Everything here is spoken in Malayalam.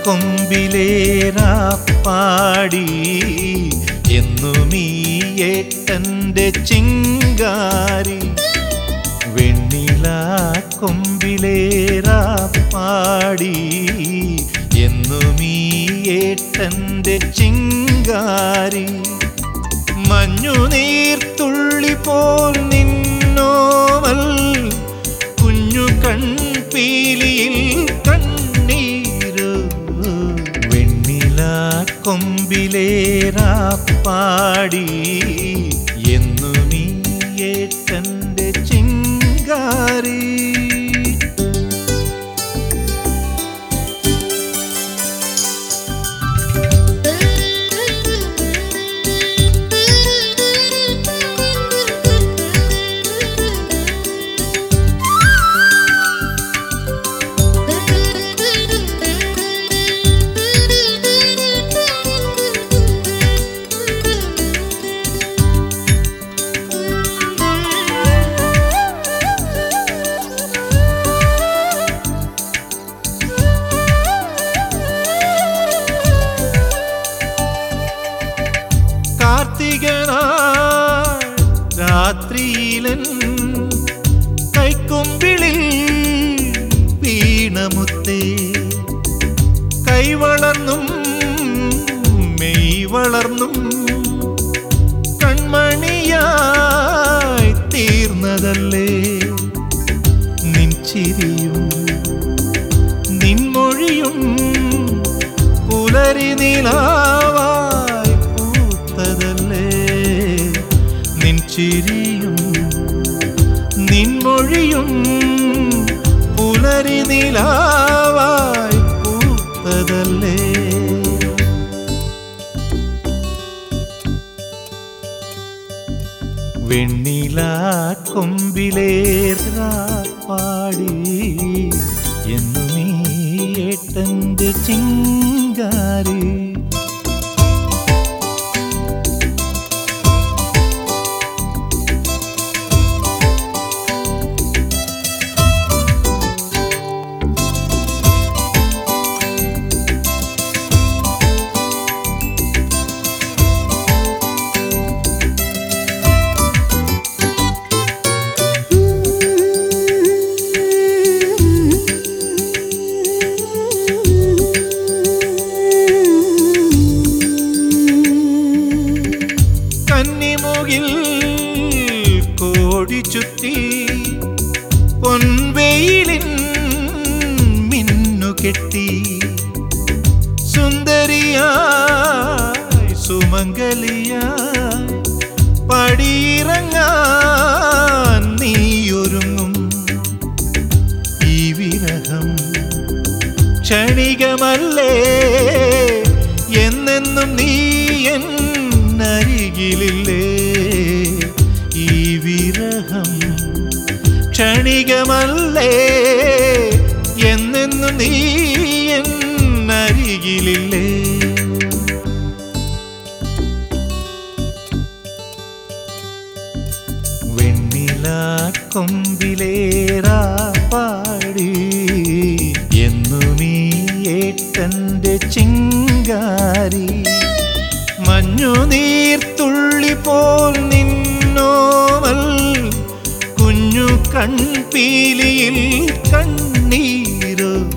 കൊമ്പിലേറാ പാടി എന്നും ഈ ഏട്ടൻ്റെ ചിങ്കാരി വെണ്ണില കൊമ്പിലേറാ പാടി എന്നും ഈ ഏട്ടൻ്റെ ചിങ്കാരി മഞ്ഞുനീർത്തുള്ളി പോൽ നിന്നോവൽ കുഞ്ഞു കൺപീലിയിൽ കണ്ണീരു വെണ്ണില കൊമ്പിലേറാ പാടി എന്നും ഈ ഏട്ടൻ്റെ ചിങ്കാരി കാർത്തികനാൾ രാത്രിയിലൻ കൈക്കൊമ്പിളിൽ വീണമുത്തേ കൈവളർന്നും മെയ് വളർന്നും കൺമണിയായി തീർന്നതല്ലേ നിൻ ചിരിയും നിൻമൊഴിയും പുലരി നിലാവായി പൂത്തതല്ലേ നിൻ ചിരിയും നിൻമൊഴിയും പുലരി നിലാവായി പൂത്തതല്ലേ വെണ്ണില കൊമ്പിലേറാ പാടി എന്നും ഈ ഏട്ടൻ്റെ ചിങ്കാരി കന്നിമുകിൽ കോടി ചുറ്റി പൊൻവെയിലിൻ മിന്നു കെട്ടി സുന്ദരിയായി സുമംഗലിയായി പടിയിറങ്ങാൻ നീയൊരുങ്ങും ഈ വിരഹം ക്ഷണികമല്ലേ എന്നെന്നും നീ എന്നരികിലില്ലേ ഈ വിരഹം ക്ഷണികമല്ലേ എന്നെന്നും നീ എന്നരികിലില്ലേ വെണ്ണില കൊമ്പിലേറാ പാടി എന്നും ഈ ഏട്ടൻ്റെ ചിങ്കാരി മഞ്ഞുനീർത്തുള്ളി പോൽ നിന്നോവൽ കുഞ്ഞു കൺപീലിയിൽ കണ്ണീരോ